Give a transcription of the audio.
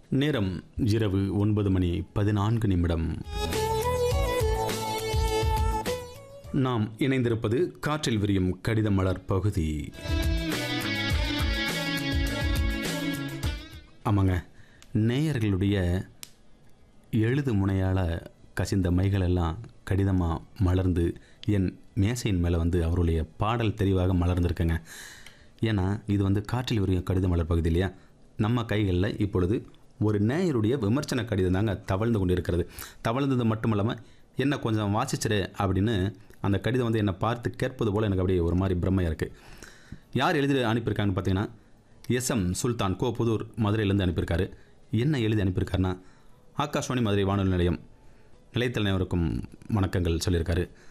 நேரம் இரவு ஒன்பது மணி பதினான்கு நிமிடம் நாம் இணைந்திருப்பது காற்றில் விரியும் கடித மலர் பகுதி ஆமாங்க நேயர்களுடைய எழுது முனையால் கசிந்த மைகள் எல்லாம் கடிதமாக மலர்ந்து என் மேசையின் மேலே வந்து அவருடைய பாடல் தெரிவாக மலர்ந்திருக்குங்க ஏன்னா இது வந்து காற்றில் விரியும் கடித மலர் பகுதி இல்லையா நம்ம கைகளில் இப்பொழுது ஒரு நேயருடைய விமர்சன கடிதம் தாங்க தவழ்ந்து கொண்டு இருக்கிறது தவழ்ந்தது மட்டும் இல்லாமல் என்ன கொஞ்சம் வாசிச்சிரு அப்படின்னு அந்த கடிதம் வந்து என்னை பார்த்து கேட்பது போல் எனக்கு அப்படியே ஒரு மாதிரி பிரம்மையாக இருக்குது யார் எழுதி அனுப்பியிருக்காங்கன்னு பார்த்தீங்கன்னா எஸ்எம் சுல்தான் கோ புதூர் மதுரையிலேருந்து அனுப்பியிருக்காரு என்ன எழுதி அனுப்பியிருக்காருன்னா ஆகாஷ்வாணி மதுரை வானொலி நிலையம் நிலையத்தில் அனைவருக்கும் வணக்கங்கள் சொல்லியிருக்காரு